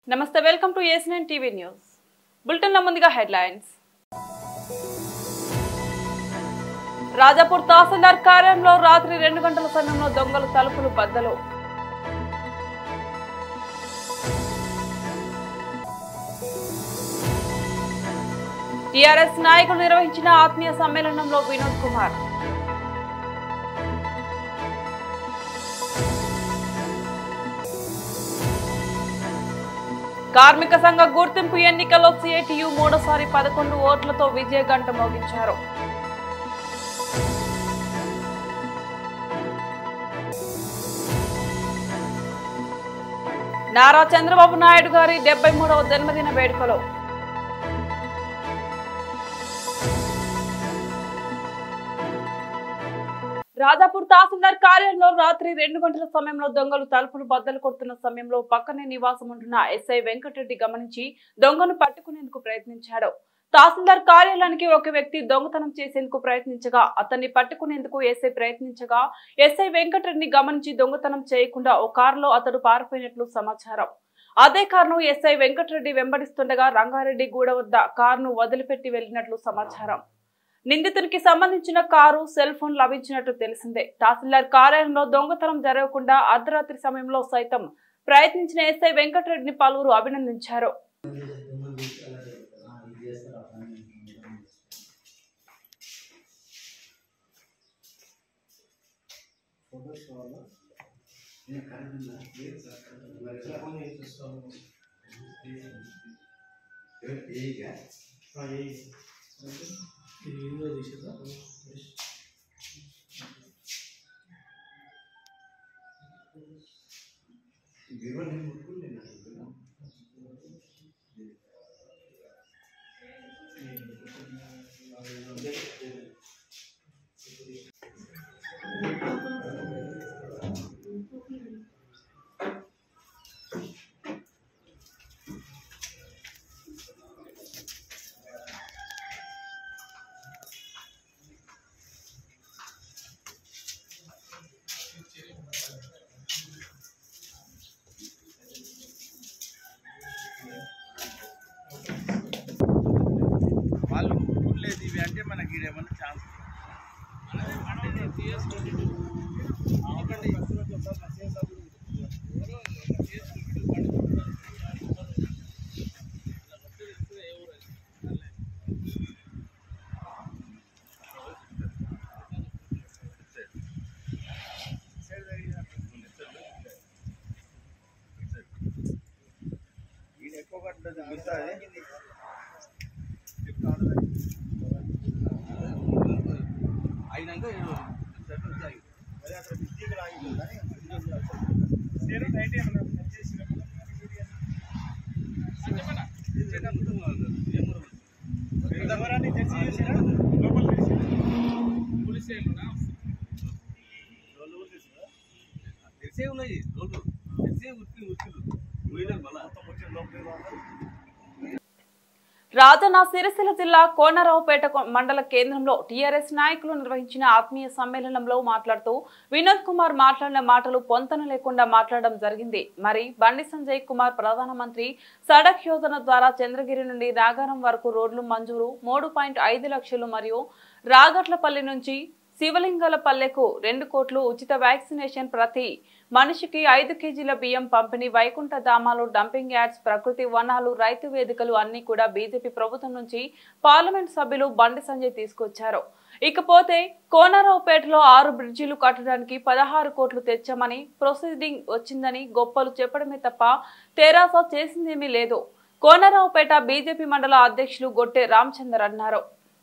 నమస్తే welcome to ఏసినైన్ TV news బులెటిన్ల ముందుగా హెడ్లైన్స్ రాజాపూర్ తహసీల్దార్ కార్యాలయంలో రాత్రి రెండు గంటల సమయంలో దొంగలు తలుపులు బద్దలు టీఆర్ఎస్ నాయకులు నిర్వహించిన ఆత్మీయ సమ్మేళనంలో వినోద్ కుమార్ కార్మిక సంఘ గుర్తింపు ఎన్నికల్లో సిఐటియు మూడోసారి పదకొండు ఓట్లతో విజయ గంట మోగించారు నారా చంద్రబాబు నాయుడు గారి డెబ్బై మూడవ జన్మదిన వేడుకలో రాజాపూర్ తహసీల్దార్ కార్యాలయంలో రాత్రి రెండు గంటల సమయంలో దొంగలు తలుపులు బద్దలు కొడుతున్న సమయంలో పక్కనే నివాసం ఉంటున్న ఎస్ఐ వెంకటరెడ్డి గమనించి దొంగను పట్టుకునేందుకు ప్రయత్నించాడు తహసీల్దార్ కార్యాలయానికి ఒక వ్యక్తి దొంగతనం చేసేందుకు ప్రయత్నించగా అతన్ని పట్టుకునేందుకు ఎస్ఐ ప్రయత్నించగా ఎస్ఐ వెంకటరెడ్డిని గమనించి దొంగతనం చేయకుండా ఓ కారులో అతడు పారిపోయినట్లు సమాచారం అదే కారును ఎస్ఐ వెంకటరెడ్డి వెంబడిస్తుండగా రంగారెడ్డి గూడ వద్ద కారును వదిలిపెట్టి వెళ్లినట్లు సమాచారం నిందితునికి సంబంధించిన కారు సెల్ ఫోన్ లభించినట్టు తెలిసిందే తహసీల్దార్ కార్యాలయంలో దొంగతనం జరగకుండా అర్ధరాత్రి సమయంలో సైతం ప్రయత్నించిన ఎస్ఐ వెంకటరెడ్డిని పలువురు అభినందించారు వాళ్ళు ఊర్లేదు ఇవి అంటే మనకి ఈడ ఏమన్నా ఛాన్స్ ఈయన ఎక్కువ కట్టలేదు మిగతాది అయినాక సెట్ వచ్చాయి అదే అక్కడ మిస్టేక్ ఆగింది కానీ తెలిసే ఉన్నాయి రోడ్లు తెలిసే ఉరికి ఉరుకులు పోయినా మళ్ళా రాజన్న సిరిసిల్ల జిల్లా కోనరావుపేట కొ- మండల కేంద్రంలో టీఆర్ఎస్ నాయకులు నిర్వహించిన ఆత్మీయ సమ్మేళనంలో మాట్లాడుతూ వినోద్ కుమార్ మాట్లాడిన మాటలు పొంతన లేకుండా మాట్లాడడం జరిగింది మరి బండి సంజయ్ కుమార్ ప్రధానమంత్రి సడక్ యోజన ద్వారా చంద్రగిరి నుండి నాగారం వరకు రోడ్లు మంజూరు మూడు పాయింట్ ఐదు లక్షలు మరియు రాగట్లపల్లి నుంచి శివలింగలపల్లెకు రెండు కోట్లు ఉచిత వ్యాక్సినేషన్ ప్రతి మనిషికి ఐదు కేజీల బియ్యం పంపిణీ వైకుంఠ ధామాలు డంపింగ్ యార్డ్స్ ప్రకృతి వనాలు రైతు వేదికలు అన్ని కూడా బీజేపీ ప్రభుత్వం నుంచి పార్లమెంట్ సభ్యులు బండి సంజయ్ తీసుకొచ్చారు ఇకపోతే కోనరావుపేటలో ఆరు బ్రిడ్జిలు కట్టడానికి పదహారు కోట్లు తెచ్చామని ప్రొసీడింగ్ వచ్చిందని గొప్పలు చెప్పడమే తప్ప తెరాస చేసిందేమీ లేదు కోనరావుపేట బీజేపీ మండల అధ్యక్షులు గొట్టె రామచందర్ అన్నారు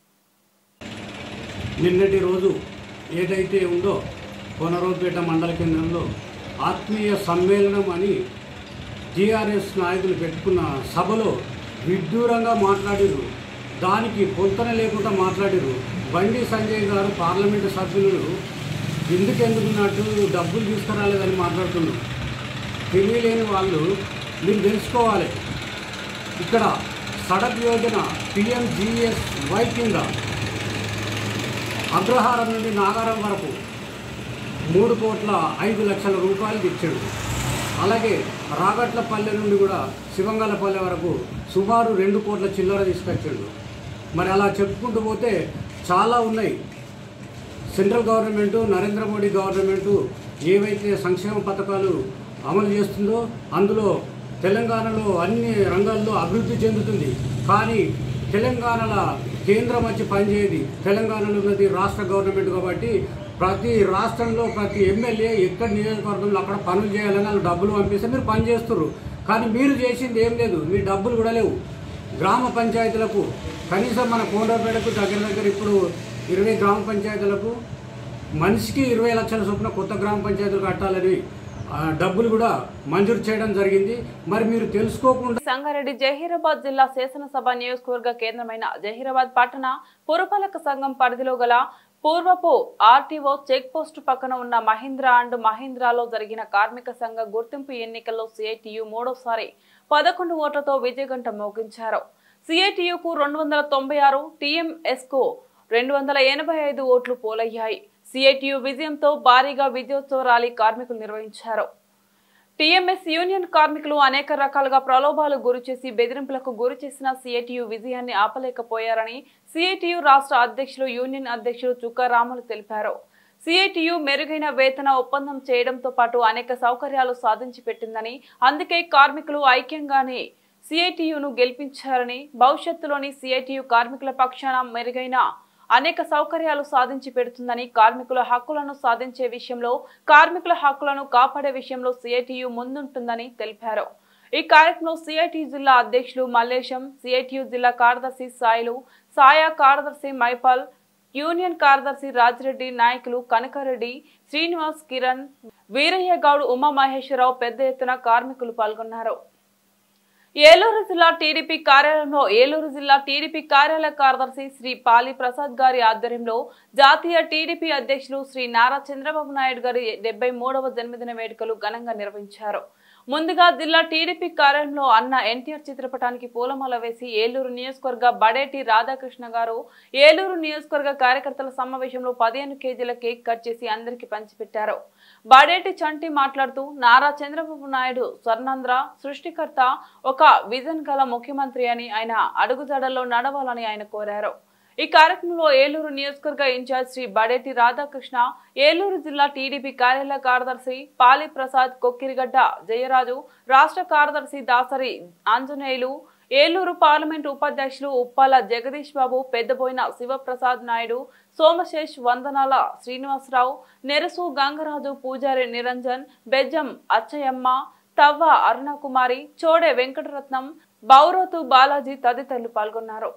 నిన్నటి రోజు ఏదైతే ఉందో కోనరావుపేట మండల కేంద్రంలో ఆత్మీయ సమ్మేళనం అని టీఆర్ఎస్ నాయకులు పెట్టుకున్న సభలో విడ్డూరంగా మాట్లాడిరు దానికి పొంతన లేకుండా మాట్లాడిరు బండి సంజయ్ గారు పార్లమెంటు సభ్యులు ఎందుకెందుకున్నట్టు డబ్బులు తీసుకురాలేదని మాట్లాడుతున్నారు తెలియలేని వాళ్ళు మీరు తెలుసుకోవాలి ఇక్కడ సడక్ యోజన పిఎంజిఎస్ వై కింద అగ్రహారం నుండి నాగారం వరకు మూడు కోట్ల ఐదు లక్షల రూపాయలు ఇచ్చాడు అలాగే రాగట్లపల్లె నుండి కూడా శివంగలపల్లె వరకు సుమారు రెండు కోట్ల చిల్లర తీసుకొచ్చిండు మరి అలా చెప్పుకుంటూ పోతే చాలా ఉన్నాయి central government Narendra Modi government ఏవైతే సంక్షేమ పథకాలు అమలు చేస్తుందో అందులో తెలంగాణలో అన్ని రంగాల్లో అభివృద్ధి చెందుతుంది కానీ తెలంగాణలో కేంద్రం వచ్చి పనిచేయదు తెలంగాణలో ఉన్నది రాష్ట్ర గవర్నమెంట్ కాబట్టి ప్రతి రాష్ట్రంలో ప్రతి ఎమ్మెల్యే ఎక్కడ నియోజకవర్గంలో అక్కడ పనులు చేయాలని వాళ్ళు డబ్బులు పంపిస్తే మీరు పని చేస్తున్నారు కానీ మీరు చేసింది ఏం లేదు మీ డబ్బులు కూడా లేవు గ్రామ పంచాయతీలకు కనీసం మన కోండపేటకు దగ్గర దగ్గర ఇప్పుడు ఇరవై గ్రామ పంచాయతీలకు మనిషికి ఇరవై లక్షల చొప్పున కొత్త గ్రామ పంచాయతీలు కట్టాలని ఆ, డబ్బులు కూడా మంజూరు చేయడం జరిగింది మరి మీరు తెలుసుకోకుండా సంగారెడ్డి జహీరాబాద్ జిల్లా శాసనసభ నియోజకవర్గ కేంద్రమైన జహీరాబాద్ పట్టణ పురపాలక సంఘం పరిధిలో గల పూర్వపు ఆర్టీఓ చెక్ పోస్ట్ పక్కన ఉన్న మహీంద్రా అండ్ మహీంద్రాలో జరిగిన కార్మిక సంఘ గుర్తింపు ఎన్నికల్లో సిఐటియు మూడోసారి పదకొండు ఓట్లతో విజయగంట మోగించారు సిఐటియుకు రెండు వందల తొంభై ఆరు టీఎంఎస్కు రెండు వందల ఎనభై ఐదు ఓట్లు పోలయ్యాయి సిఐటియు విజయంతో భారీగా విజయోత్సవ ర్యాలీ కార్మికులు నిర్వహించారు టీఎంఎస్ యూనియన్ కార్మికులు అనేక రకాలుగా ప్రలోభాలు గురిచేసి బెదిరింపులకు గురి చేసిన సిఐటియు విజయాన్ని ఆపలేకపోయారని సిఐటియు రాష్ట్ర అధ్యక్షులు యూనియన్ అధ్యక్షులు చుక్కారాములు తెలిపారు సిఐటియు మెరుగైన వేతన ఒప్పందం చేయడంతో పాటు అనేక సౌకర్యాలు సాధించి పెట్టిందని అందుకే కార్మికులు ఐక్యంగానే సిఐటియును గెలిపించారని భవిష్యత్తులోని సిఐటియు కార్మికుల పక్షాన మెరుగైన అనేక సౌకర్యాలు సాధించి పెడుతుందని కార్మికుల హక్కులను సాధించే విషయంలో కార్మికుల హక్కులను కాపాడే విషయంలో సిఐటియు ముందుంటుందని తెలిపారు ఈ కార్యక్రమంలో సిఐటి జిల్లా అధ్యక్షులు మల్లేశం సిఐటియు జిల్లా కార్యదర్శి సాయిలు సాయా కార్యదర్శి మైపాల్ యూనియన్ కార్యదర్శి రాజిరెడ్డి నాయకులు కనకారెడ్డి శ్రీనివాస్ కిరణ్ వీరయ్య గౌడ్ ఉమామహేశ్వరరావు పెద్ద ఎత్తున కార్మికులు పాల్గొన్నారు ఏలూరు జిల్లా టీడీపీ కార్యాలయంలో ఏలూరు జిల్లా టీడీపీ కార్యాలయ కార్యదర్శి శ్రీ పాలి ప్రసాద్ గారి ఆధ్వర్యంలో జాతీయ టీడీపీ అధ్యక్షులు శ్రీ నారా చంద్రబాబు నాయుడు గారి డెబ్బై మూడవ జన్మదిన వేడుకలు ఘనంగా నిర్వహించారు ముందుగా జిల్లా టీడీపీ కార్యాలయంలో అన్న ఎన్టీఆర్ చిత్రపటానికి పూలమాల వేసి ఏలూరు నియోజకవర్గ బడేటి రాధాకృష్ణ గారు ఏలూరు నియోజకవర్గ కార్యకర్తల సమావేశంలో పదిహేను కేజీల కేక్ కట్ చేసి అందరికీ పంచిపెట్టారు బాడేటి చంటి మాట్లాడుతూ నారా చంద్రబాబు నాయుడు స్వర్ణాంధ్ర సృష్టికర్త ఒక విజన్ గల ముఖ్యమంత్రి అని ఆయన అడుగుజాడల్లో నడవాలని ఆయన కోరారు ఈ కార్యక్రమంలో ఏలూరు నియోజకవర్గ ఇన్ఛార్జ్ శ్రీ బడేటి రాధాకృష్ణ ఏలూరు జిల్లా టీడీపీ కార్యాలయ కార్యదర్శి పాలి ప్రసాద్ కొక్కిరిగడ్డ జయరాజు రాష్ట్ర కార్యదర్శి దాసరి ఆంజనేయులు ఏలూరు పార్లమెంట్ ఉపాధ్యక్షులు ఉప్పాల జగదీష్ బాబు పెద్దబోయిన శివప్రసాద్ నాయుడు సోమశేష్ వందనాల శ్రీనివాసరావు నెరసు గంగరాజు పూజారి నిరంజన్ బెజ్జం అచ్చయమ్మ తవ్వ అరుణకుమారి చోడే వెంకటరత్నం బౌరోతు బాలాజీ తదితరులు పాల్గొన్నారు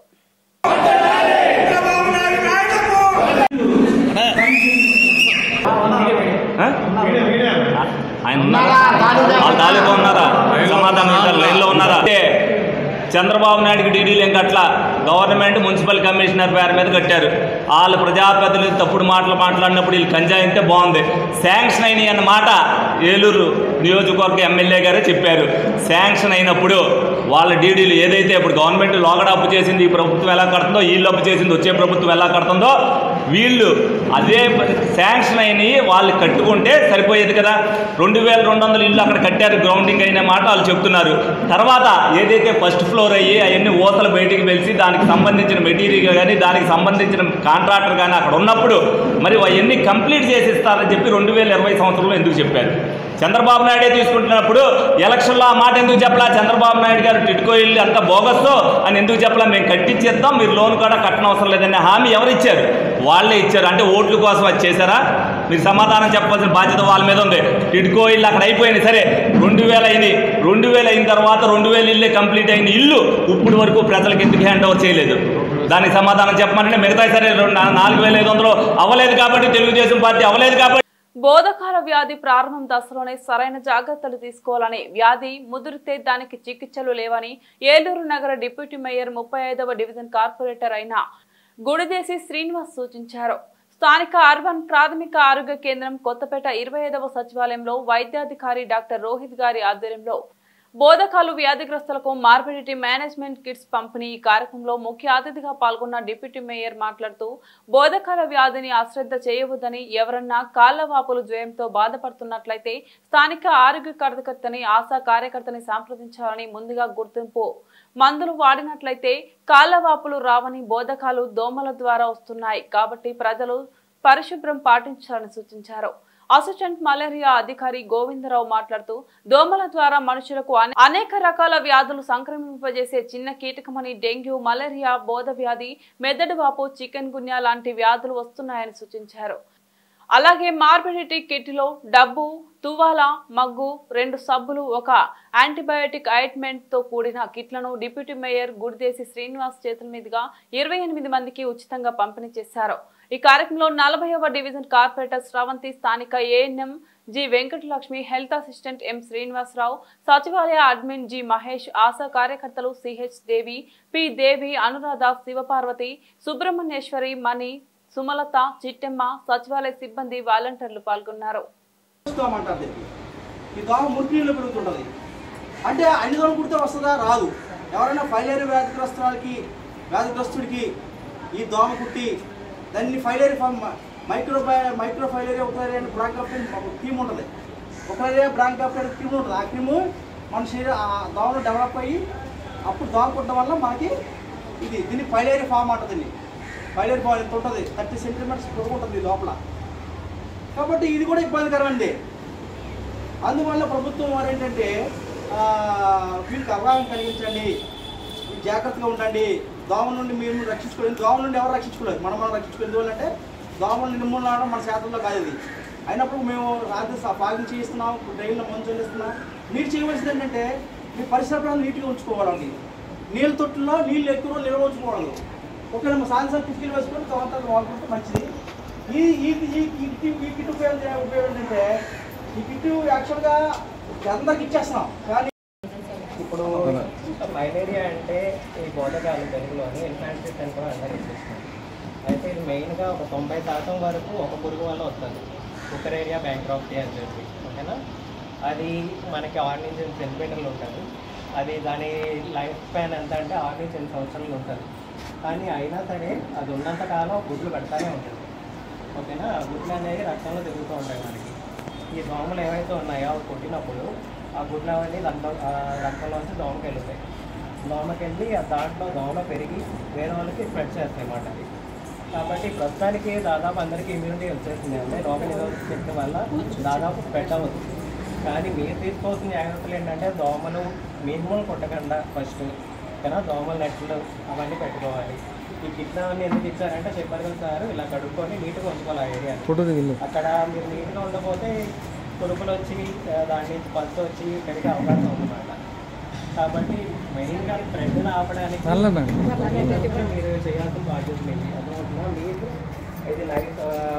ఆ? ఆయన ఉన్నారా ఆ తాలూకా ఉన్నారా సమాధానం ఇస్తారు లైన్లో ఉన్నారా అంటే చంద్రబాబు నాయుడుకి డీడీలు ఏం కట్ల గవర్నమెంట్ మున్సిపల్ కమిషనర్ పేరు మీద కట్టారు వాళ్ళు ప్రజాప్రతినిధులు తప్పుడు మాటలు మాట్లాడినప్పుడు వీళ్ళు కంజా అయితే బాగుంది శాంక్షన్ అయినాయి అన్న మాట ఏలూరు నియోజకవర్గ ఎమ్మెల్యే గారే చెప్పారు శాంక్షన్ అయినప్పుడు వాళ్ళ డీడీలు ఏదైతే ఇప్పుడు గవర్నమెంట్ లోగడ అప్పు చేసింది ఈ ప్రభుత్వం ఎలా కడుతుందో వీళ్ళు అప్పు చేసింది వచ్చే ప్రభుత్వం ఎలా కడుతుందో వీళ్ళు అదే శాంక్షన్ అయినవి వాళ్ళు కట్టుకుంటే సరిపోయేది కదా రెండు వేల రెండు వందల ఇల్లు అక్కడ కట్టారు గ్రౌండింగ్ అయిన మాట వాళ్ళు చెప్తున్నారు తర్వాత ఏదైతే ఫస్ట్ ఫ్లోర్ అయ్యి అవన్నీ ఊతలు బయటికి వెలిసి దానికి సంబంధించిన మెటీరియల్ కానీ దానికి సంబంధించిన కాంట్రాక్టర్ కానీ అక్కడ ఉన్నప్పుడు మరి అవన్నీ కంప్లీట్ చేసి ఇస్తారని చెప్పి రెండు వేల ఇరవై సంవత్సరంలో ఎందుకు చెప్పారు చంద్రబాబు నాయుడే తీసుకుంటున్నప్పుడు ఎలక్షన్లో ఆ మాట ఎందుకు చెప్పలా చంద్రబాబు నాయుడు గారు టిట్కో ఇల్లు అంతా బోగస్తో అని ఎందుకు చెప్పలా మేము కట్టించేస్తాం మీరు లోన్ కూడా కట్టనవసరం లేదనే హామీ ఎవరు ఇచ్చారు వాళ్ళే ఇచ్చారు అంటే ఓట్ల కోసం అది చేశారా మీరు సమాధానం చెప్పాల్సిన బాధ్యత వాళ్ళ మీద ఉంది టిడ్కో ఇల్లు అక్కడ అయిపోయింది సరే రెండు వేల అయింది రెండు వేల అయిన తర్వాత రెండు వేల ఇల్లే కంప్లీట్ అయిన ఇల్లు ఇప్పుడు వరకు ప్రజలకు ఎందుకు హ్యాండ్ ఓవర్ చేయలేదు దానికి సమాధానం చెప్పమంటే మిగతా సరే రెండు- నాలుగు వేల ఐదు వందలు అవ్వలేదు కాబట్టి తెలుగుదేశం పార్టీ అవ్వలేదు కాబట్టి బోధకాల వ్యాధి ప్రారంభం దశలోనే సరైన జాగ్రత్తలు తీసుకోవాలని వ్యాధి ముదిరితే దానికి చికిత్సలు లేవని ఏలూరు నగర డిప్యూటీ మేయర్ ముప్పై ఐదవ డివిజన్ కార్పొరేటర్ అయిన గుడిదేశి శ్రీనివాస్ సూచించారు స్థానిక అర్బన్ ప్రాథమిక ఆరోగ్య కేంద్రం కొత్తపేట ఇరవై ఐదవ సచివాలయంలో వైద్యాధికారి డాక్టర్ రోహిత్ గారి ఆధ్వర్యంలో బోధకాలు వ్యాధిగ్రస్తులకు మార్బిడిటీ మేనేజ్మెంట్ కిట్స్ పంపిణీ ఈ కార్యక్రమంలో ముఖ్య అతిథిగా పాల్గొన్న డిప్యూటీ మేయర్ మాట్లాడుతూ బోధకాల వ్యాధిని అశ్రద్ధ చేయవద్దని ఎవరన్నా కాళ్లవాపులు జ్వయంతో బాధపడుతున్నట్లయితే స్థానిక ఆరోగ్య కార్యకర్తని ఆశా కార్యకర్తని సంప్రదించాలని ముందుగా గుర్తింపు మందులు వాడినట్లయితే కాళ్లవాపులు రావని బోధకాలు దోమల ద్వారా వస్తున్నాయి కాబట్టి ప్రజలు పరిశుభ్రం పాటించాలని సూచించారు అసిస్టెంట్ మలేరియా అధికారి గోవిందరావు మాట్లాడుతూ దోమల ద్వారా మనుషులకు అనే- అనేక రకాల వ్యాధులు సంక్రమింపజేసే చిన్న కీటకమని డెంగ్యూ మలేరియా బోధ వ్యాధి మెదడు వాపు చికెన్ గున్యా లాంటి వ్యాధులు వస్తున్నాయని సూచించారు అలాగే మార్బిడిటీ కిట్లో డబ్బు తువాల మగ్గు రెండు సబ్బులు ఒక యాంటీబయాటిక్ ఆయింట్మెంట్ తో కూడిన కిట్లను డిప్యూటీ మేయర్ గుడిదేశి శ్రీనివాస్ చేతుల మీదుగా ఇరవై ఎనిమిది మందికి ఉచితంగా పంపిణీ చేశారు ఈ కార్యక్రమంలో నలభైవ డివిజన్ కార్పొరేటర్ శ్రవంతి స్థానిక ANM G Venkatalakshmi health assistant M Srinivasarao సచివాలయ అడ్మిన్ జి మహేష్ ఆశా కార్యకర్తలు సిహెచ్ దేవి పి దేవి అనురాధ శివపార్వతి సుబ్రహ్మణ్యేశ్వరి మణి సుమలత చిట్టెమ్మ సచివాలయ సిబ్బంది వాలంటీర్లు పాల్గొన్నారు చూస్తామంటారు దీనికి ఈ దోమ మురికి నీళ్ళు పెరుగుతుంటుంది అంటే అన్ని దోమలు కుడితే వస్తుందా రాదు ఎవరైనా ఫైలేరి వ్యాధిగ్రస్తులకి వ్యాధిగ్రస్తుడికి ఈ దోమ కుట్టి దాన్ని ఫైలేరి ఫామ్ మైక్రో మైక్రో ఫైలేరియా ఒకలేరియా అని బ్రాంకాప్టైన్ ఒక క్రీమ్ ఉంటుంది ఒకలేరియా బ్రాంకాప్టైన్ క్రీమ్ ఉంటుంది ఆ క్రీము మన శరీరం ఆ దోమలు డెవలప్ అయ్యి అప్పుడు దోమ కుట్టడం వల్ల మనకి ఇది దీన్ని ఫైలేరి ఫామ్ అంటుంది దీన్ని ఫైలేరి ఫామ్ ఎంత ఉంటుంది థర్టీ సెంటీమీటర్స్ పొడుగు ఉంటుంది ఈ లోపల కాబట్టి ఇది కూడా ఇబ్బందికరం అండి అందువల్ల ప్రభుత్వం వారు ఏంటంటే ఆ, వీళ్ళకి అవగాహన కలిగించండి మీరు జాగ్రత్తగా ఉండండి దోమ నుండి మీరు రక్షించుకోలేదు దోమ నుండి ఎవరు రక్షించుకోలేదు మనం మనం రక్షించుకోలేదు ఎందువల్లంటే దోమల నిర్మూలన అవడం మన శాతంలో కాదు ఇది అయినప్పుడు మేము రాత్రి ఫాగింగ్ చేయిస్తున్నాం డ్రైన్లో మంచు చల్లిస్తున్నాం మీరు చేయవలసింది ఏంటంటే మీ పరిసరాలను నీట్గా ఉంచుకోవాలండి నీళ్ళ తొట్టులో నీళ్ళు ఎక్కువ నిల్వ ఉంచుకోవాలి ఒకవేళ మా సాయంత్రం కిటికీలు వేసుకొని తర్వాత వాడుకుంటే మంచిది ఈ ఈ ఈ ఈ కిట్ ఈ కిట్ ఉపయోగం చే- ఉపయోగం ఏంటంటే ఈ కిట్ యాక్చువల్గా అందరికి ఇచ్చేస్తున్నాం కానీ ఇప్పుడు ఫైలేరియా అంటే ఈ బోధకాలు తెలుగులోని ఇన్ఫాంట్రీస్ అని కూడా అందరికి ఇచ్చేస్తాం అయితే ఇది మెయిన్గా ఒక తొంభై శాతం వరకు ఒక పురుగు వల్ల వస్తుంది కుక్కరేరియా బ్యాంక్రాప్టీ అని చెప్పి ఓకేనా అది మనకి ఆరు నుంచి ఎనిమిది సెంటీమీటర్లు ఉంటుంది అది దాని లైఫ్ స్పాన్ ఎంత అంటే ఆరు నుంచి ఎనిమిది సంవత్సరాలు ఉంటుంది కానీ అయినా సరే అది ఉన్నంత కాలం గుడ్లు పెడతానే ఉంటుంది ఓకేనా ఆ గుడ్లు అనేవి రక్తంలో తిరుగుతూ ఉంటాయి మనకి ఈ దోమలు ఏవైతే ఉన్నాయో అవి కొట్టినప్పుడు ఆ గుడ్లు అవన్నీ రక్తం ఆ రక్తంలోంచి దోమకి వెళ్తాయి దోమకి వెళ్ళి ఆ దాంట్లో దోమ పెరిగి వేరే వాళ్ళకి స్ప్రెడ్ చేస్తాయి అన్నమాట అవి కాబట్టి ప్రస్తుతానికి దాదాపు అందరికీ ఇమ్యూనిటీ వచ్చేసింది అంటే రోగ నిరోధక శక్తి వల్ల దాదాపు స్ప్రెడ్ అవ్వదు కానీ మీరు తీసుకోవాల్సిన జాగ్రత్తలు ఏంటంటే దోమలు మినిమం కొట్టకుండా ఫస్ట్ ఓకేనా దోమల నెట్లు అవన్నీ పెట్టుకోవాలి ఈ కిట్న అవన్నీ ఎందుకు ఇచ్చారంటే చెప్పారు కదా సార్ ఇలా కడుక్కొని నీట్గా ఉంచుకోవాలి ఆ ఏరియా అక్కడ మీరు నీట్గా ఉండకపోతే పురుగులు వచ్చి ఆ, దాని నుంచి పల్స్ వచ్చి పెరిగే అవకాశం ఉందన్నమాట కాబట్టి మెయిన్గా ట్రెండ్ని ఆపడానికి ఏంటంటే మీరు చేయాల్సిన బాధ్యత మీది అర్థమవుతుందా మీకు ఇది లైఫ్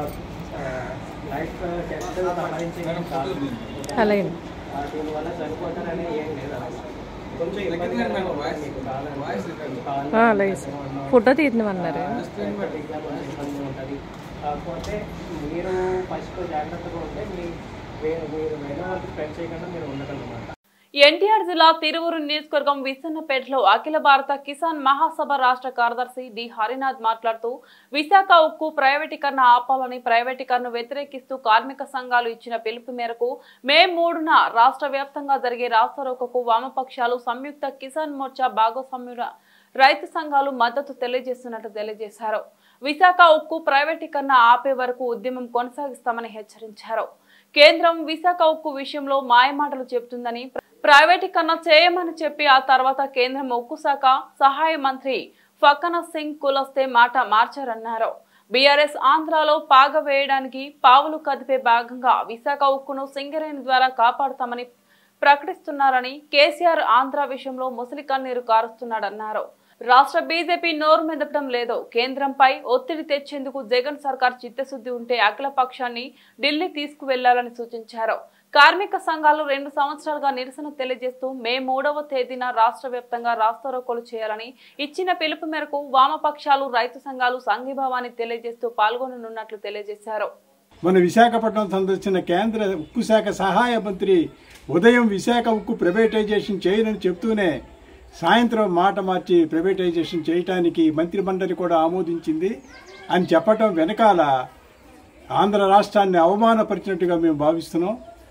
లైఫ్ టెస్ట్ సంబంధించి ఏం కాదు. అలాగే. ఆ, దీనివల్ల చనిపోతారని ఏం లేదు అసలు. కొంచెం ఇబ్బందికరంగా ఉంటుంది మీకు కావాలంటే. కావాలంటే ఆ, అలాగే సార్ ఫోటో తీద్దామన్నారు ఎక్కడికి కొంచెం ఇబ్బంది ఉంటుంది కాకపోతే మీరు ఫస్ట్ జాగ్రత్తగా ఉంటే మీ వేరే మీరు వేరే వాళ్ళకి స్ప్రెడ్ చేయకుండా మీరు ఉండగలన్నమాట ఎన్టీఆర్ జిల్లా తిరువురు నియోజకవర్గం విసన్నపేటలో అఖిల భారత కిసాన్ మహాసభ రాష్ట్ర కార్యదర్శి డి హరినాథ్ మాట్లాడుతూ విశాఖ ఉక్కు ప్రైవేటీకరణ ఆపాలని ప్రైవేటీకరణ వ్యతిరేకిస్తూ కార్మిక సంఘాలు ఇచ్చిన పిలుపు మేరకు మే మూడున రాష్ట్ర వ్యాప్తంగా జరిగే రాస్తారోకకు వామపక్షాలు సంయుక్త కిసాన్ మోర్చా భాగస్వామ్యుల రైతు సంఘాలు మద్దతు తెలియజేస్తున్నట్టు తెలియజేశారు విశాఖ ఉక్కు ప్రైవేటీకరణ ఆపే వరకు ఉద్యమం కొనసాగిస్తామని హెచ్చరించారు కేంద్రం విశాఖ ఉక్కు విషయంలో మాయమాటలు చెబుతుందని ప్రైవేటీకరణ చేయమని చెప్పి ఆ తర్వాత కేంద్రం ఉక్కు శాఖ సహాయ మంత్రి ఫకన సింగ్ కులస్తే మాట మార్చారన్నారు బీఆర్ఎస్ ఆంధ్రాలో పాగ వేయడానికి పావులు కదిపే భాగంగా విశాఖ ఉక్కును సింగరేణి ద్వారా కాపాడుతామని ప్రకటిస్తున్నారని కేసీఆర్ ఆంధ్ర విషయంలో ముసలి కన్నీరు కారుస్తున్నాడన్నారు రాష్ట్ర బీజేపీ నోరు మెదపడం లేదు కేంద్రంపై ఒత్తిడి తెచ్చేందుకు జగన్ సర్కార్ చిత్తశుద్ధి ఉంటే అఖిల పక్షాన్ని ఢిల్లీ తీసుకువెళ్లాలని సూచించారు కార్మిక సంఘాలు రెండు సంవత్సరాలుగా నిరసన తెలియజేస్తూ మే మూడవ తేదీన రాష్ట్ర వ్యాప్తంగా రాస్తారోకోలు చేయాలని ఇచ్చిన పిలుపు మేరకు వామపక్షాలు రైతు సంఘాలు సంఘీభావాన్ని తెలియజేస్తూ పాల్గొననున్నట్లు తెలియజేశారు మన విశాఖపట్నం సందర్శించిన కేంద్ర ఉక్కు శాఖ సహాయ మంత్రి ఉదయం విశాఖ ఉక్కు ప్రైవేటైజేషన్ చేయనని చెప్తూనే సాయంత్రం మాట మార్చి ప్రైవేటైజేషన్ చేయటానికి మంత్రిమండలి కూడా ఆమోదించింది అని చెప్పటం వెనకాల ఆంధ్ర రాష్ట్రాన్ని అవమానపరిచినట్టుగా మేము భావిస్తున్నాం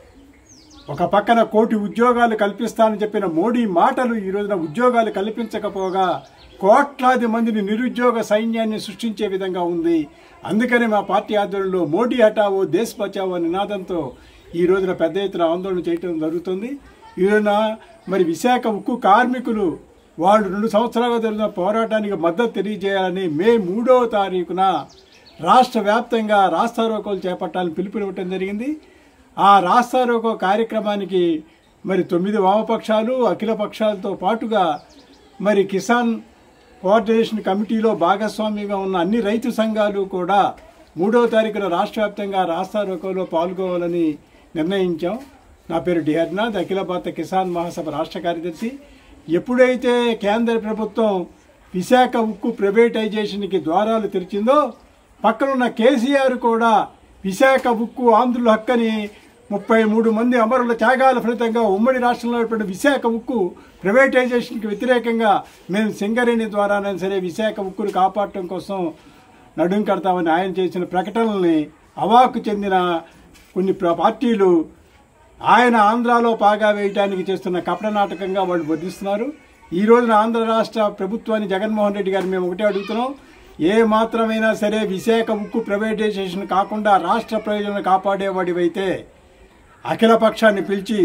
ఒక పక్కన కోటి ఉద్యోగాలు కల్పిస్తానని చెప్పిన మోడీ మాటలు ఈ రోజున ఉద్యోగాలు కల్పించకపోగా కోట్లాది మందిని నిరుద్యోగ సైన్యాన్ని సృష్టించే విధంగా ఉంది అందుకని మా పార్టీ ఆధ్వర్యంలో మోడీ హటావో దేశ్ బచావో నినాదంతో ఈ రోజున పెద్ద ఎత్తున ఆందోళన చేయడం జరుగుతుంది ఈ రోజున మరి విశాఖ ఉక్కు కార్మికులు వాళ్ళు రెండు సంవత్సరాలుగా జరిగిన పోరాటానికి మద్దతు తెలియజేయాలని మే మూడవ తారీఖున రాష్ట్ర వ్యాప్తంగా రాస్తారోకోలు చేపట్టాలని పిలుపునివ్వటం జరిగింది ఆ రాస్తారోకో కార్యక్రమానికి మరి తొమ్మిది వామపక్షాలు అఖిల పక్షాలతో పాటుగా మరి కిసాన్ కోఆర్డినేషన్ కమిటీలో భాగస్వామిగా ఉన్న అన్ని రైతు సంఘాలు కూడా మూడవ తారీఖున రాష్ట్ర వ్యాప్తంగా రాస్తారోకోలో పాల్గొవాలని నిర్ణయించాం నా పేరు డి హరినాథ్ అఖిల భారత కిసాన్ మహాసభ రాష్ట్ర కార్యదర్శి ఎప్పుడైతే కేంద్ర ప్రభుత్వం విశాఖ ఉక్కు ప్రైవేటైజేషన్కి ద్వారాలు తెరిచిందో పక్కనున్న కేసీఆర్ కూడా విశాఖ ఉక్కు ఆంధ్రుల హక్కని ముప్పై మూడు మంది అమరుల త్యాగాల ఫలితంగా ఉమ్మడి రాష్ట్రంలో ఏర్పడిన విశాఖ ఉక్కు ప్రైవేటైజేషన్కి వ్యతిరేకంగా మేము సింగరేణి ద్వారానైనా సరే విశాఖ ఉక్కును కాపాడటం కోసం నడుం కడతామని ఆయన చేసిన ప్రకటనల్ని అవాకు చెందిన కొన్ని ప్ర- పార్టీలు ఆయన ఆంధ్రాలో పాగా వేయడానికి చేస్తున్న కపట నాటకంగా వాళ్ళు వర్ధిస్తున్నారు ఈ రోజున ఆంధ్ర రాష్ట్ర ప్రభుత్వాన్ని జగన్మోహన్ రెడ్డి గారు మేము ఒకటే అడుగుతున్నాం ఏ మాత్రమైనా సరే విశాఖ ఉక్కు ప్రైవేటైజేషన్ కాకుండా రాష్ట్ర ప్రయోజనాలు కాపాడేవాడివైతే అఖిల పక్షాన్ని పిలిచి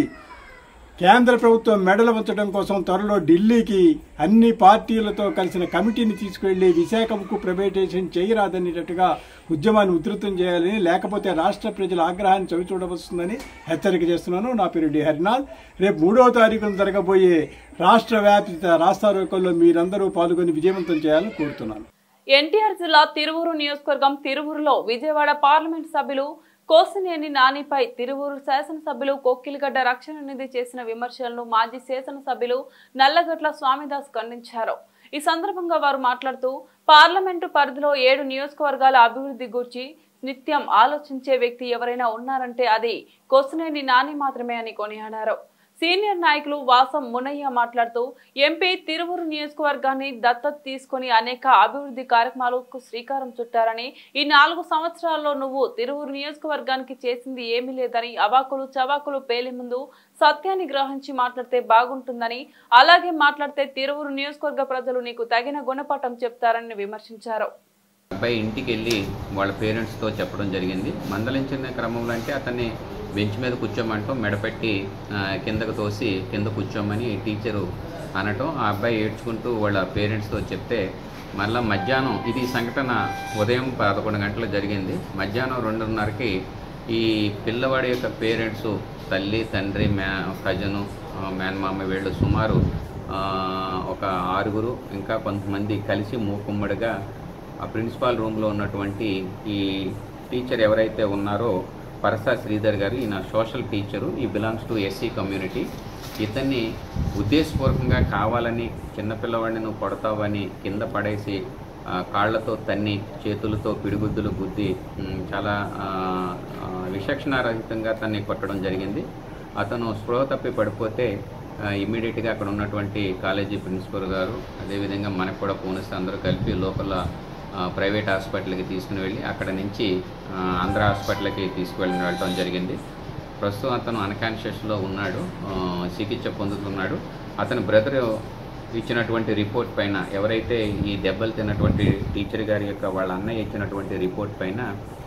కేంద్ర ప్రభుత్వం మెడలు ఉంచడం కోసం త్వరలో ఢిల్లీకి అన్ని పార్టీలతో కలిసిన కమిటీని తీసుకువెళ్లి విశాఖ ఉక్కు ప్రైవేటైజేషన్ చేయరాదనేటట్టుగా ఉద్యమాన్ని ఉధృతం చేయాలని లేకపోతే రాష్ట్ర ప్రజల ఆగ్రహాన్ని చవి చూడవస్తుందని హెచ్చరిక చేస్తున్నాను నా పేరు డి హరినాథ్ రేపు మూడవ తారీఖున జరగబోయే రాష్ట్ర వ్యాపిత రాస్తారోకల్లో మీరందరూ పాల్గొని విజయవంతం చేయాలని కోరుతున్నాను ఎన్టీఆర్ జిల్లా తిరువూరు నియోజకవర్గం తిరువూరులో విజయవాడ పార్లమెంట్ సభ్యులు కోసినేని నానిపై తిరువూరు శాసనసభ్యులు కొక్కిలిగడ్డ రక్షణ నిధి చేసిన విమర్శలను మాజీ శాసనసభ్యులు నల్లగట్ల స్వామిదాస్ ఖండించారు ఈ సందర్భంగా వారు మాట్లాడుతూ పార్లమెంటు పరిధిలో ఏడు నియోజకవర్గాల అభివృద్ధి గురించి నిత్యం ఆలోచించే వ్యక్తి ఎవరైనా ఉన్నారంటే అది కోసినేని నాని మాత్రమే అని కొనియాడారు సీనియర్ నాయకులు వాసం మునయ్య మాట్లాడుతూ ఎంపీ తిరువురు నియోజకవర్గాన్ని దత్తత తీసుకొని అనేక అభివృద్ధి కార్యక్రమాలకు శ్రీకారం చుట్టారని ఈ నాలుగు సంవత్సరాల్లో నువ్వు తిరువురు నియోజకవర్గానికి చేసింది ఏమీ లేదని అవాకులు చవాకులు పేలి ముందు సత్యాన్ని గ్రహించి మాట్లాడితే బాగుంటుందని అలాగే మాట్లాడితే తిరువురు నియోజకవర్గ ప్రజలు నీకు తగిన గుణపాఠం చెప్తారని విమర్శించారు అబ్బాయి ఇంటికి వెళ్ళి వాళ్ళ పేరెంట్స్తో చెప్పడం జరిగింది మందలించిన క్రమంలో అంటే అతన్ని బెంచ్ మీద కూర్చోమంటూ మెడపెట్టి ఆ, కిందకు తోసి కింద కూర్చోమని టీచరు అనటం ఆ అబ్బాయి ఏడ్చుకుంటూ వాళ్ళ పేరెంట్స్తో చెప్తే మళ్ళా మధ్యాహ్నం ఇది సంఘటన ఉదయం పదకొండు గంటలకు జరిగింది మధ్యాహ్నం రెండున్నరకి ఈ పిల్లవాడి యొక్క పేరెంట్స్ తల్లి తండ్రి మ్యా కజను ఆ, మేనమామ వీళ్ళు సుమారు ఆ, ఒక ఆరుగురు ఇంకా కొంతమంది కలిసి మూకుమ్మడిగా ఆ ప్రిన్సిపాల్ రూమ్లో ఉన్నటువంటి ఈ టీచర్ ఎవరైతే ఉన్నారో పరసా శ్రీధర్ గారు ఈయన సోషల్ టీచరు ఈ బిలాంగ్స్ టు ఎస్సీ కమ్యూనిటీ ఇతన్ని ఉద్దేశపూర్వకంగా కావాలని చిన్నపిల్లవాడిని నువ్వు కొడతావని కింద పడేసి ఆ, కాళ్ళతో తన్ని చేతులతో పిడిగుద్దులు గుద్ది ఉమ్, చాలా ఆ, ఆ, విచక్షణారహితంగా తన్ని కొట్టడం జరిగింది అతను స్పృహ తప్పి పడిపోతే ఇమ్మీడియట్గా అక్కడ ఉన్నటువంటి కాలేజీ ప్రిన్సిపల్ గారు అదేవిధంగా మనకు కూడా పోలీసులు అందరూ కలిపి లోపల ఆ, ప్రైవేట్ హాస్పిటల్కి తీసుకుని వెళ్ళి అక్కడ నుంచి ఆ, ఆంధ్ర హాస్పిటల్కి తీసుకువెళ్ళి వెళ్ళడం జరిగింది ప్రస్తుతం అతను అన్కాన్షియస్లో ఉన్నాడు ఆ, చికిత్స పొందుతున్నాడు అతని బ్రదర్ ఇచ్చినటువంటి రిపోర్ట్ పైన ఎవరైతే ఈ దెబ్బలు తిన్నటువంటి టీచర్ గారి యొక్క వాళ్ళ అన్నయ్య ఇచ్చినటువంటి రిపోర్ట్ పైన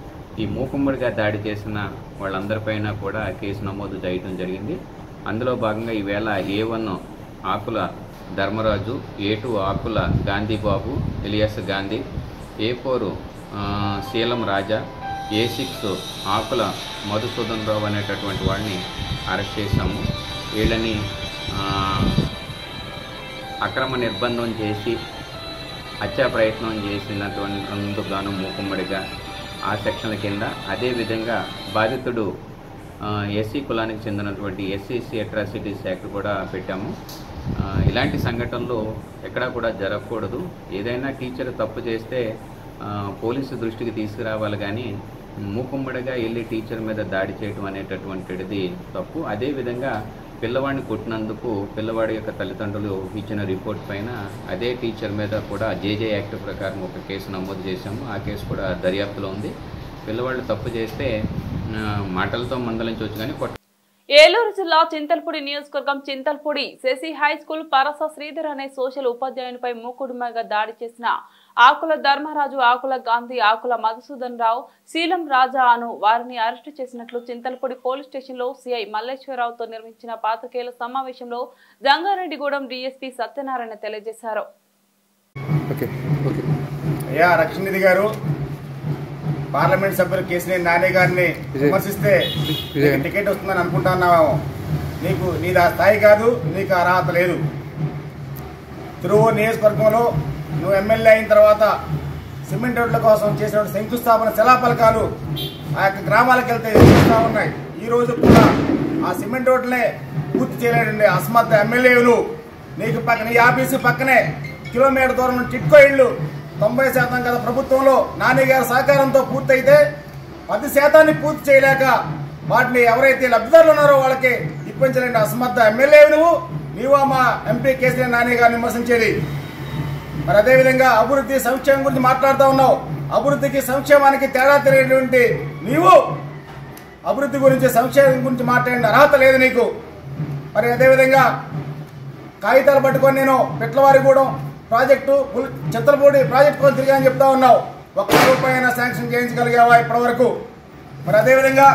ఈ మూకుమ్మడిగా దాడి చేసిన వాళ్ళందరిపైన కూడా కేసు నమోదు చేయడం జరిగింది అందులో భాగంగా ఈవేళ A one Akula Dharmaraju A two Akula Gandhibabu alias Gandhi A four Seelam Raja A six Akula Madhusudan Rao అనేటటువంటి వాడిని అరెస్ట్ చేశాము వీళ్ళని ఆ, అక్రమ నిర్బంధం చేసి హత్యా ప్రయత్నం చేసినటువంటి గాను మూకుమ్మడిగా ఆ సెక్షన్ల కింద అదేవిధంగా బాధితుడు ఆ, ఎస్సీ కులానికి చెందినటువంటి ఎస్సీసీ అట్రాసిటీస్ యాక్ట్ కూడా పెట్టాము ఆ, ఇలాంటి సంఘటనలు ఎక్కడా కూడా జరగకూడదు ఏదైనా టీచర్ తప్పు చేస్తే ఆ, పోలీసు దృష్టికి తీసుకురావాలి కానీ మూకుమ్మడిగా వెళ్ళి టీచర్ మీద దాడి చేయడం అనేటటువంటిది తప్పు అదేవిధంగా పిల్లవాడిని కొట్టినందుకు పిల్లవాడి యొక్క తల్లిదండ్రులు ఇచ్చిన రిపోర్ట్ పైన అదే టీచర్ మీద కూడా జేజే యాక్ట్ ప్రకారం ఒక కేసు నమోదు చేశాము ఆ కేసు కూడా దర్యాప్తులో ఉంది పిల్లవాళ్ళు తప్పు చేస్తే ఆ, మాటలతో మందలించవచ్చు కానీ కొట్ట ఏలూరు జిల్లా చింతల్పూడి నియోజకవర్గం చింతల్పూడి శశి హై స్కూల్ పరస శ్రీధర్ అనే సోషల్ ఉపాధ్యాయునిపై మూకుడుమగా దాడి చేసిన ఆకుల ధర్మరాజు ఆకుల గాంధీ ఆకుల మధుసూదన్ రావు శీలం రాజా అను వారిని అరెస్టు చేసినట్లు చింతల్పూడి పోలీస్ స్టేషన్లో సిఐ మల్లేశ్వరరావుతో నిర్వహించిన పాత్రికేయుల సమావేశంలో జంగారెడ్డిగూడెం డీఎస్పీ సత్యనారాయణ తెలియజేశారు అయ్యా రక్షణనిధి గారు పార్లమెంట్ సభ్యులు కేసీఆర్ నాని గారిని విమర్శిస్తే నీకు టికెట్ వస్తుందని అనుకుంటున్నావు నీకు నీది ఆ స్థాయి కాదు నీకు అర్హత లేదు తిరువూరు నియోజకవర్గంలో నువ్వు ఎమ్మెల్యే అయిన తర్వాత సిమెంట్ రోడ్ల కోసం చేసిన శంకుస్థాపన శిలాఫలకాలు ఆ యొక్క గ్రామాలకు వెళ్తే చూస్తూ ఉన్నాయి ఈ రోజు కూడా ఆ సిమెంట్ రోడ్లనే పూర్తి చేయలేదండి అస్మత్ ఎమ్మెల్యేలు నీకు పక్కన ఈ ఆఫీసు పక్కనే కిలోమీటర్ దూరం నుంచి టిట్కో ఇళ్ళు తొంభై శాతం కదా ప్రభుత్వంలో నాని గారి సహకారంతో పూర్తయితే పది శాతాన్ని పూర్తి చేయలేక వాటిని ఎవరైతే లబ్ధిదారులు ఉన్నారో వాళ్ళకి ఇప్పించలేని అసమర్థ ఎమ్మెల్యే నువ్వు నీవు మా ఎంపీ కేసీఆర్ నాని గారిని విమర్శించేది మరి అదేవిధంగా అభివృద్ధి సంక్షేమం గురించి మాట్లాడుతూ ఉన్నావు అభివృద్ధికి సంక్షేమానికి తేడా తెలియనటువంటి నీవు అభివృద్ధి గురించి సంక్షేమం గురించి మాట్లాడిన అర్హత లేదు నీకు మరి అదేవిధంగా కాగితాలు పట్టుకొని నేను పెట్లవారిగూడెం ప్రాజెక్టు పుల్- చింతలపూడి ప్రాజెక్టు కోసం తిరిగాని చెప్తా ఉన్నావు ఒక్క రూపాయి అయినా శాంక్షన్ చేయించగలిగావా ఇప్పటి వరకు మరి అదేవిధంగా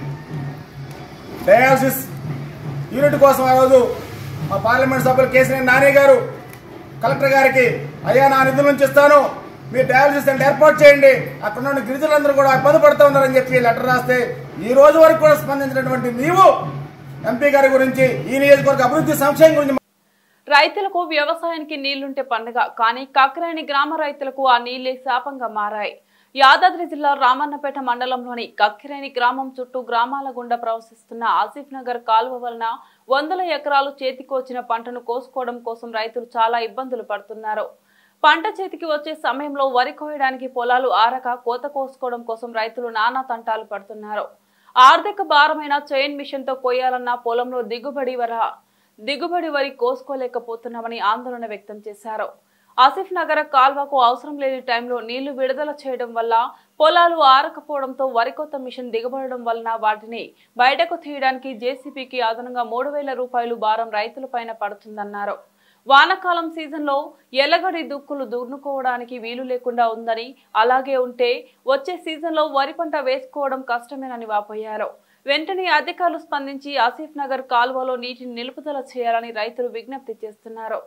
డయాలసిస్ యూనిట్ కోసం ఆ రోజు మా పార్లమెంట్ సభ్యులు కేసీఆర్ నాని గారు కలెక్టర్ గారికి అయ్యా నా నిధుల నుంచి ఇస్తాను మీరు డయాలసిస్ సెంటర్ ఏర్పాటు చేయండి అక్కడ ఉన్న గిరిజనులందరూ కూడా ఇబ్బంది పడుతూ ఉన్నారని చెప్పి లెటర్ రాస్తే ఈ రోజు వరకు కూడా స్పందించినటువంటి నీవు ఎంపీ గారి గురించి ఈ నియోజకవర్గ అభివృద్ధి సంక్షేమం గురించి రైతులకు వ్యవసాయానికి నీళ్లుంటే పండుగ కానీ కక్రాయని గ్రామ రైతులకు ఆ నీళ్లే శాపంగా మారాయి యాదాద్రి జిల్లా రామన్నపేట మండలంలోని కక్కిరేని గ్రామం చుట్టూ గ్రామాల గుండా ప్రవహిస్తున్న ఆసిఫ్ నగర్ కాలువ వలన వందల ఎకరాలు చేతికొచ్చిన పంటను కోసుకోవడం కోసం రైతులు చాలా ఇబ్బందులు పడుతున్నారు పంట చేతికి వచ్చే సమయంలో వరి కోయడానికి పొలాలు ఆరక కోత కోసుకోవడం కోసం రైతులు నానా తంటాలు పడుతున్నారు ఆర్థిక భారమైన చైన్ మిషన్ తో కోయాలన్న పొలంలో దిగుబడి వర దిగుబడి వరి కోసుకోలేకపోతున్నామని ఆందోళన వ్యక్తం చేశారు ఆసిఫ్ నగర కాల్వకు అవసరం లేని టైంలో నీళ్లు విడుదల చేయడం వల్ల పొలాలు ఆరకపోవడంతో వరి కొత్త మిషన్ దిగబడడం వలన వాటిని బయటకు తీయడానికి జేసీబీకి అదనంగా మూడు వేల రూపాయలు భారం రైతులపైన పడుతుందన్నారు వానాకాలం సీజన్లో ఎల్లగడి దుక్కులు దున్నుకోవడానికి వీలు లేకుండా ఉందని అలాగే ఉంటే వచ్చే సీజన్లో వరి పంట వేసుకోవడం కష్టమేనని వాపోయారు వెంటనే అధికారులు స్పందించి ఆసిఫ్ నగర్ కాలువలో నీటిని నిలుపుదల చేయాలని రైతులు విజ్ఞప్తి చేస్తున్నారు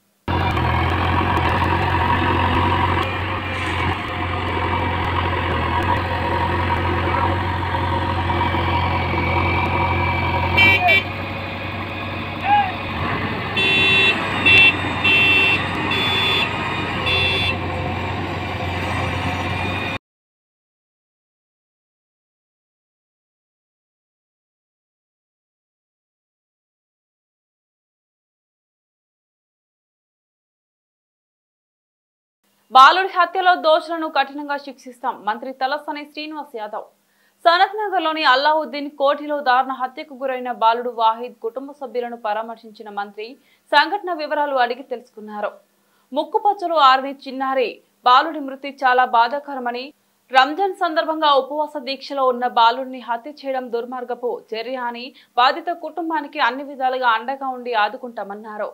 బాలుడి హత్యలో దోషులను కఠినంగా శిక్షిస్తాం మంత్రి తలసాని శ్రీనివాస్ యాదవ్ సనత్ నగర్ లోని అల్లావుద్దీన్ కోటిలో దారుణ హత్యకు గురైన బాలుడు వాహిద్ కుటుంబ సభ్యులను పరామర్శించిన మంత్రి సంఘటన వివరాలు అడిగి తెలుసుకున్నారు ముక్కుపచ్చలు ఆరని చిన్నారి బాలుడి మృతి చాలా బాధాకరమని రంజాన్ సందర్భంగా ఉపవాస దీక్షలో ఉన్న బాలుడిని హత్య చేయడం దుర్మార్గపు చర్య అని బాధిత కుటుంబానికి అన్ని విధాలుగా అండగా ఉండి ఆదుకుంటామన్నారు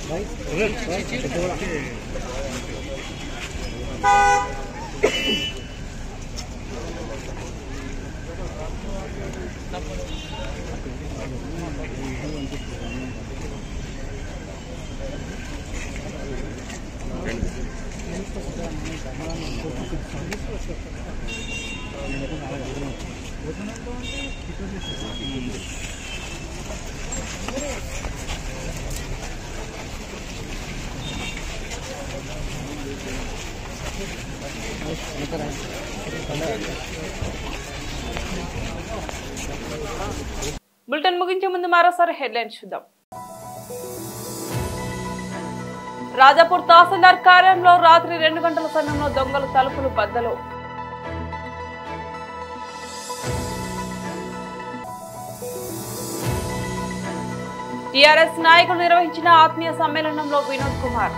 బులెటిన్ ముగించే ముందు మరోసారి హెడ్లైన్స్ చూద్దాం రాజాపూర్ తహసీల్దార్ కార్యాలయంలో రాత్రి రెండు గంటల సమయంలో దొంగలు తలుపులు బద్దలు టిఆర్ఎస్ నాయకులు నిర్వహించిన ఆత్మీయ సమ్మేళనంలో వినోద్ కుమార్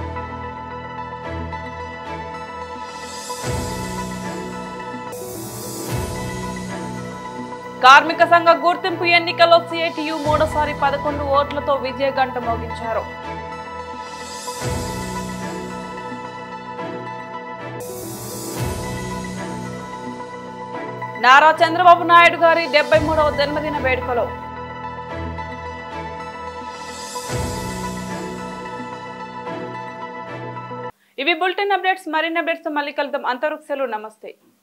కార్మిక సంఘ గుర్తింపు ఎన్నికల్లో సిఐటియు మూడోసారి పదకొండు ఓట్లతో విజయ గంట మోగించారు నారా చంద్రబాబు నాయుడు గారి డెబ్బై మూడవ జన్మదిన వేడుకలో ఇవి బులెటిన్ అప్డేట్స్ మరిన్ని అప్డేట్స్ తో మళ్ళీ కలుద్దాం అంతవరకు సెలవు నమస్తే